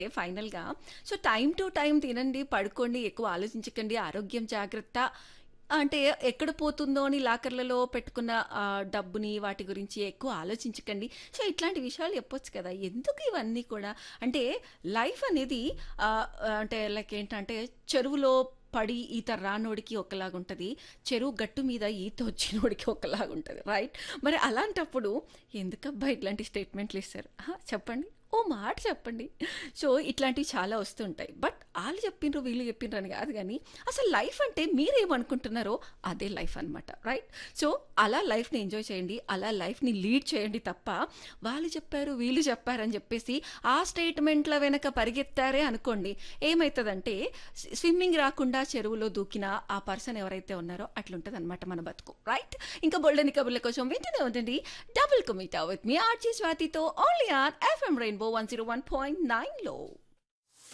ఫైనల్‌గా so time to time తినండి, పడుకోండి, ఎక్కువ ఆలోచించకండి, ఆరోగ్యం జాగ్రత్త. అంటే ఎక్కడ పోతుందో అని లాకర్‌లలో పెట్టుకున్న ఆహ్, డబ్బుని వాటి గురించి ఎక్కువ ఆలోచించకండి. సో ఇట్లాంటి విషయాలు చెప్పొచ్చు కదా! ఎందుకు ఇవన్నీ కూడా? అంటే లైఫ్ అనేది ఆహ్, అంటే లైక్ ఏంటంటే చెరువులో పడి ఈత రానోడికి ఒకలాగుంటది. చెరువు గట్టు మీద ఈత వచ్చినోడికి ఒకలాగుంటది. రైట్? మరి అలాంటప్పుడు ఎందుకబ్బా ఇట్లాంటి స్టేట్మెంట్లు ఇస్తారు? అహా! చెప్పండి. ఓ మాట చెప్పండి. సో ఇట్లాంటివి చాలా వస్తుంటాయి. బట్ ఆళ్ళు చెప్పిండ్రు, వీళ్ళు చెప్పిండ్రు అని కాదు గానీ, అసలు లైఫ్ అంటే మీరేమనుకుంటున్నారో అదే లైఫ్ అనమాట. రైట్? సో అలా లైఫ్‌ని ఎంజాయ్ చేయండి. అలా లైఫ్‌ని లీడ్ చేయండి తప్ప, వాళ్ళు చెప్పారు, వీళ్ళు చెప్పారని చెప్పేసి ఆ స్టేట్మెంట్‌ల వెనక పరిగెత్తారే అనుకోండి, ఏమైతదంటే స్ స్విమ్మింగ్ రాకుండా చెరువులో దూకిన ఆ పర్సన్ ఎవరైతే ఉన్నారో అట్లుంటదనమాట మన బతుకు. రైట్? ఇంకా బోలెడన్ని కబుర్ల కోసం వింటూనే ఉండండి. డబుల్ కమిటా విత్ మీ ఆర్‌జే స్వాతితో ఓన్లీ ఆన్ ఎఫ్ఎం రెయిన్బో 101.9లో.